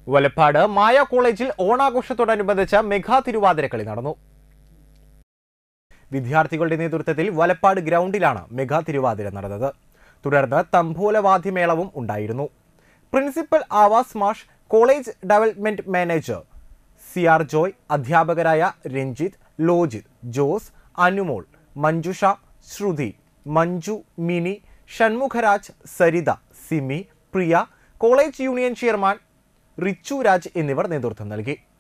വലപ്പാട് മായ കോളേജിൽ ഓണാഘോഷത്തോടനുബന്ധിച്ച് മെഗാ തിരുവാതിരക്കളി നടന്നു വിദ്യാർത്ഥികളുടെ നേതൃത്വത്തിൽ വലപ്പാട് ഗ്രൗണ്ടിലാണ് മെഗാ തിരുവാതിര നടന്നത് തുടർന്ന് തമ്പോലവാദ്യമേളവും ഉണ്ടായിരുന്നു പ്രിൻസിപ്പൽ ആവാസ് മാഷ് college development manager C R Joy അധ്യാപകരായ Ranjith Lojith Jose Anumol Manjusha Shruthi Manju Mini Shanmugharaj Saritha Simi Priya college union chairman Richu Raj എന്നിവർ നേതൃത്വം നൽകി